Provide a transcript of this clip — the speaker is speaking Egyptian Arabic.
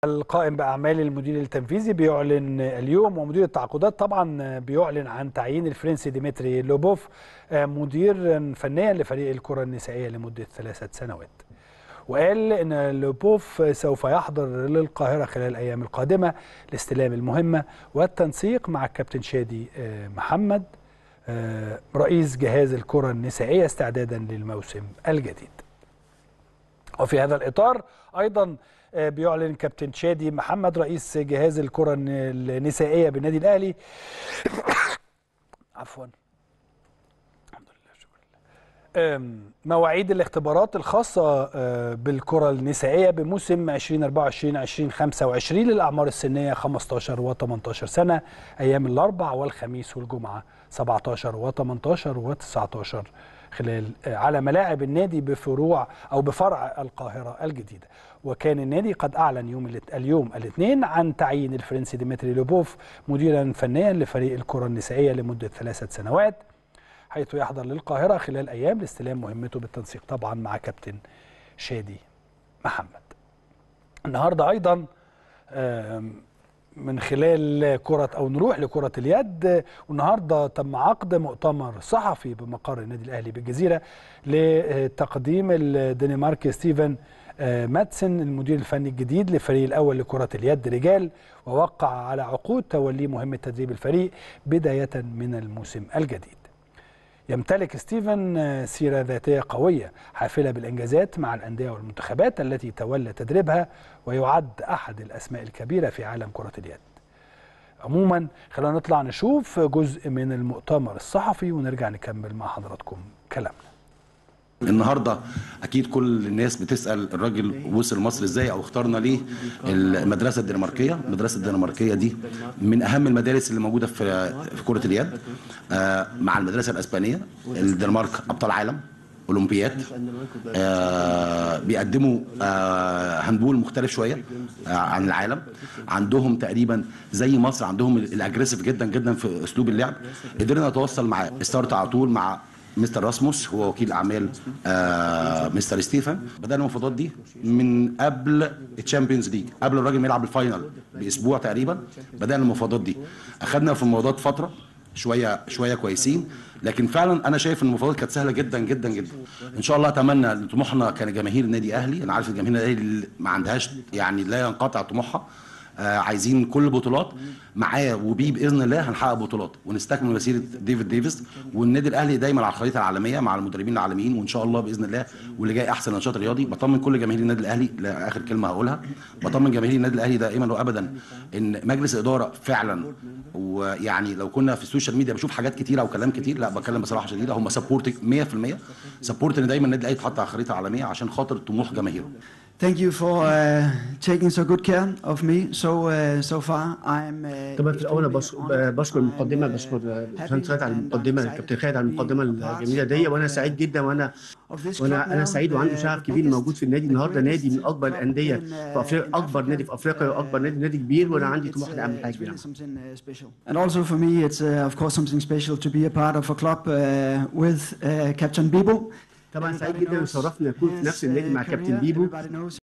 القائم بأعمال المدير التنفيذي بيعلن اليوم ومدير التعاقدات طبعا بيعلن عن تعيين الفرنسي ديمتري لوبوف مدير فنيا لفريق الكرة النسائية لمدة ثلاثة سنوات وقال ان لوبوف سوف يحضر للقاهرة خلال الأيام القادمة لاستلام المهمة والتنسيق مع الكابتن شادي محمد رئيس جهاز الكرة النسائية استعدادا للموسم الجديد وفي هذا الإطار أيضا بيعلن كابتن شادي محمد رئيس جهاز الكرة النسائية بالنادي الأهلي عفوا الحمد لله شكرا مواعيد الاختبارات الخاصة بالكرة النسائية بموسم 2024 2025 للأعمار السنية 15 و 18 سنة أيام الأربع والخميس والجمعة 17 و 18 و 19 خلال على ملاعب النادي بفروع او بفرع القاهره الجديده وكان النادي قد اعلن يوم اليوم الاثنين عن تعيين الفرنسي ديمتري لوبوف مديرا فنيا لفريق الكره النسائيه لمده ثلاثه سنوات حيث يحضر للقاهره خلال ايام لاستلام مهمته بالتنسيق طبعا مع كابتن شادي محمد النهارده ايضا من خلال كرة أو نروح لكرة اليد والنهاردة تم عقد مؤتمر صحفي بمقر النادي الأهلي بالجزيرة لتقديم الدنماركي ستيفن ماتسن المدير الفني الجديد للفريق الأول لكرة اليد رجال ووقع على عقود توليه مهمة تدريب الفريق بداية من الموسم الجديد يمتلك ستيفن سيرة ذاتية قوية حافلة بالإنجازات مع الأندية والمنتخبات التي تولى تدريبها ويعد أحد الأسماء الكبيرة في عالم كرة اليد عموما خلينا نطلع نشوف جزء من المؤتمر الصحفي ونرجع نكمل مع حضراتكم كلامنا النهارده اكيد كل الناس بتسال الراجل وصل مصر ازاي او اخترنا ليه المدرسه الدنماركيه المدرسه الدنماركيه دي من اهم المدارس اللي موجوده في في كره اليد آه مع المدرسه الاسبانيه الدنمارك ابطال عالم اولمبياد آه بيقدموا آه هاندبول مختلف شويه آه عن العالم عندهم تقريبا زي مصر عندهم الاجريسيف جدا جدا في اسلوب اللعب قدرنا نتوصل مع ستارت على طول مع مستر راسموس هو وكيل اعمال آه مستر ستيفن بدانا المفاوضات دي من قبل الشامبيونز ليج قبل الراجل ما يلعب الفاينل باسبوع تقريبا بدانا المفاوضات دي اخذنا في المفاوضات فتره شويه شويه كويسين لكن فعلا انا شايف ان المفاوضات كانت سهله جدا جدا جدا ان شاء الله اتمنى طموحنا كجماهير النادي اهلي انا عارف الجماهير النادي الاهلي ما عندهاش يعني لا ينقطع طموحها آه عايزين كل البطولات معاه وبيه باذن الله هنحقق بطولات ونستكمل مسيره ديفيد ديفيس والنادي الاهلي دايما على الخريطه العالميه مع المدربين العالميين وان شاء الله باذن الله واللي جاي احسن نشاط رياضي بطمن كل جماهير النادي الاهلي لاخر كلمه هقولها بطمن جماهير النادي الاهلي دائما وابدا ان مجلس اداره فعلا ويعني لو كنا في السوشيال ميديا بشوف حاجات كتيره وكلام كتير لا بتكلم بصراحه شديده هم سبورت 100% سبورت ان دايما النادي الاهلي يتحط على الخريطه العالميه عشان خاطر طموح جماهيره Thank you for uh, taking so good care of me so uh, so far. I'm uh, طبعا في الاول بشكر المقدمه بشكر عشان خالد على المقدمه الكابتن خالد على المقدمه الجميله دي وانا سعيد جدا وانا وانا انا سعيد وعندي شغف كبير موجود في النادي النهارده نادي من اكبر الانديه في افريقيا اكبر نادي في افريقيا واكبر نادي نادي كبير وانا عندي طموح لاعمل حاجه كبيره. And also for me it's uh, of course something special to be a part of a club uh, with uh, Captain Bibo. طبعا سعيد جدا وشرفني اكون في نفس النادي مع كابتن بيبو